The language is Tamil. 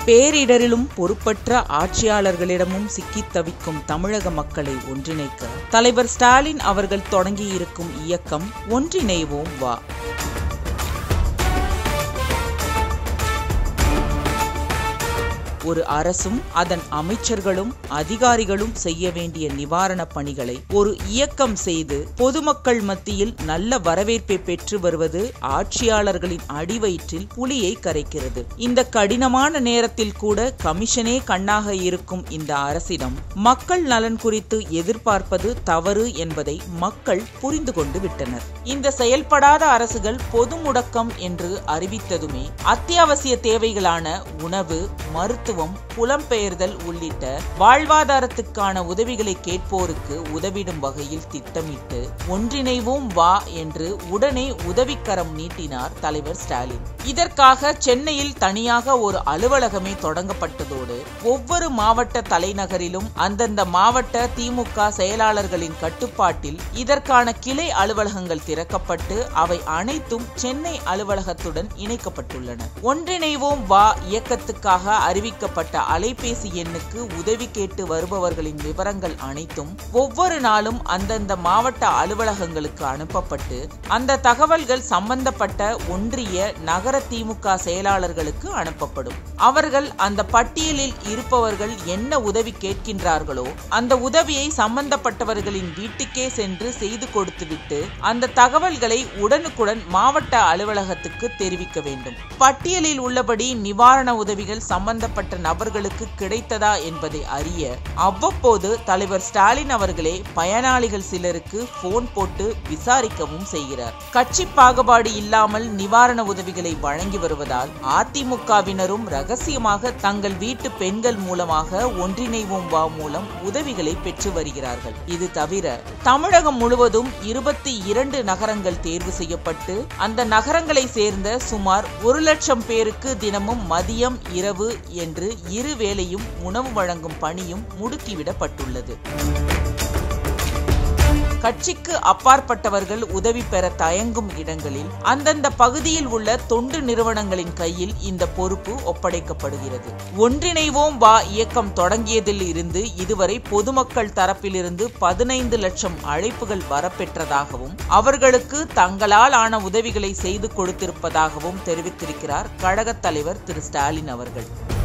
பேரிடரிலும் பொறுப்பற்ற ஆட்சியாளர்களிடமும் சிக்கித் தவிக்கும் தமிழக மக்களை ஒன்றிணைக்க தலைவர் ஸ்டாலின் அவர்கள் தொடங்கியிருக்கும் இயக்கம் ஒன்றிணைவோம் வா ஒரு அரசும் அதன் அமைச்சர்களும் அதிகாரிகளும் செய்ய வேண்டிய நிவாரணப் பணிகளை ஒரு இயக்கம் செய்து பொதுமக்கள் மத்தியில் நல்ல வரவேற்பை பெற்று வருவது ஆட்சியாளர்களின் அடிவயிற்றில் புலியை கரைக்கிறது இந்த கடினமான நேரத்தில் கூட கமிஷனே கண்ணாக இருக்கும் இந்த அரசிடம் மக்கள் நலன் குறித்து எதிர்பார்ப்பது தவறு என்பதை மக்கள் புரிந்து கொண்டு விட்டனர் இந்த செயல்படாத அரசுகள் பொது முடக்கம் என்று அறிவித்ததுமே அத்தியாவசிய தேவைகளான உணவு மருத்துவம் புலம்பெயர்தல் உள்ளிட்ட வாழ்வாதாரத்துக்கான உதவிகளை கேட்போருக்கு உதவிடும் வகையில் திட்டமிட்டு ஒன்றிணைவோம் வா என்று உடனே உதவிக்கரம் நீட்டினார் தலைவர் ஸ்டாலின் இதற்காக சென்னையில் தனியாக ஒரு அலுவலகமே தொடங்கப்பட்டதோடு ஒவ்வொரு மாவட்ட தலைநகரிலும் அந்தந்த மாவட்ட திமுக செயலாளர்களின் கட்டுப்பாட்டில் இதற்கான கிளை அலுவலகங்கள் திறக்கப்பட்டு அவை அனைத்தும் சென்னை அலுவலகத்துடன் இணைக்கப்பட்டுள்ளன ஒன்றிணைவோம் வா இயக்கத்துக்காக அறிவிக்கப்பட்ட அலைபேசி எண்ணுக்கு உதவி கேட்டு வருபவர்களின் விவரங்கள் அனைத்தும் ஒவ்வொரு நாளும் அந்தந்த மாவட்ட அலுவலகங்களுக்கு அனுப்பப்பட்டு அந்த தகவல்கள் சம்பந்தப்பட்ட ஒன்றிய நகர திமுக செயலாளர்களுக்கு அனுப்பப்படும் அவர்கள் அந்த பட்டியலில் இருப்பவர்கள் என்ன உதவி கேட்கின்றார்களோ அந்த உதவியை சம்பந்தப்பட்டவர்களின் வீட்டுக்கே சென்று செய்து கொடுத்துவிட்டு அந்த தகவல்களை உடனுக்குடன் மாவட்ட அலுவலகத்துக்கு தெரிவிக்க வேண்டும் பட்டியலில் உள்ளபடி நிவாரண உதவிகள் சம்பந்தப்பட்ட நபர்களுக்கு கிடைத்ததா என்பதை அறிய அவ்வப்போது தலைவர் ஸ்டாலின் அவர்களே பயனாளிகள் சிலருக்கு போன் போட்டு விசாரிக்கவும் செய்கிறார் கட்சி பாகுபாடு இல்லாமல் நிவாரண உதவிகளை வழங்கி வருவதால் அதிமுகவினரும் ரகசியமாக தங்கள் வீட்டு பெண்கள் மூலமாக ஒன்றிணைவோம் வா மூலம் உதவிகளை பெற்று வருகிறார்கள் இது தவிர தமிழகம் முழுவதும் இருபத்தி இரண்டு நகரங்கள் தேர்வு செய்யப்பட்டு அந்த நகரங்களை சேர்ந்த சுமார் ஒரு லட்சம் பேருக்கு தினமும் மதியம் இரவு என்று இரு வேளையும் உணவு வழங்கும் பணியும் முடுக்கிவிடப்பட்டுள்ளது கட்சிக்கு அப்பாற்பட்டவர்கள் உதவி பெற தயங்கும் இடங்களில் அந்தந்த பகுதியில் உள்ள தொண்டு நிறுவனங்களின் கையில் இந்த பொறுப்பு ஒப்படைக்கப்படுகிறது ஒன்றிணைவோம் வா இயக்கம் தொடங்கியதில் இருந்து இதுவரை பொதுமக்கள் தரப்பிலிருந்து பதினைந்து லட்சம் அழைப்புகள் வரப்பெற்றதாகவும் அவர்களுக்கு தங்களால் ஆன உதவிகளை செய்து கொடுத்திருப்பதாகவும் தெரிவித்திருக்கிறார் கழகத் தலைவர் திரு ஸ்டாலின் அவர்கள்